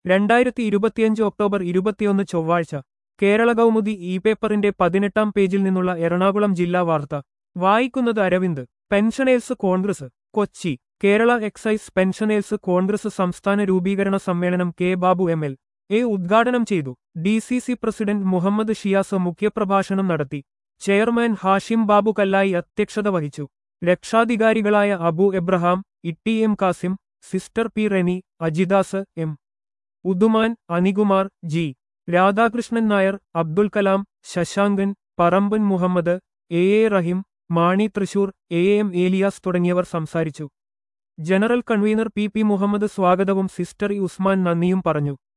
രണ്ടായിരത്തി ഇരുപത്തിയഞ്ച് ഒക്ടോബർ ഇരുപത്തിയൊന്ന് ചൊവ്വാഴ്ച കേരള കൗമുദി ഇ പേപ്പറിന്റെ പതിനെട്ടാം പേജിൽ നിന്നുള്ള എറണാകുളം ജില്ലാ വാർത്ത വായിക്കുന്നത് Aravind pensioners Congress Kochi Kerala excise pensioners Congress സംസ്ഥാന രൂപീകരണ സമ്മേളനം K Babu M L A ഉദ്ഘാടനം ചെയ്തു D C C president Muhammad Shiyas മുഖ്യപ്രഭാഷണം നടത്തി ചെയർമാൻ ഹാഷിം ബാബു കല്ലായി അധ്യക്ഷത വഹിച്ചു രക്ഷാധികാരികളായ Abu Abraham Itty M Kasim sister P Reni Ajidas M Udhuman Anikumar G Radhakrishnan Nair Abdul Kalam Sasankan Paramban Muhammad A A Rahim Mani Thrissur A M Elias തുടങ്ങിയവർ സംസാരിച്ചു general convener P P Muhammad സ്വാഗതവും സിസ്റ്റർ ഇ ഉസ്മാൻ നന്ദിയും പറഞ്ഞു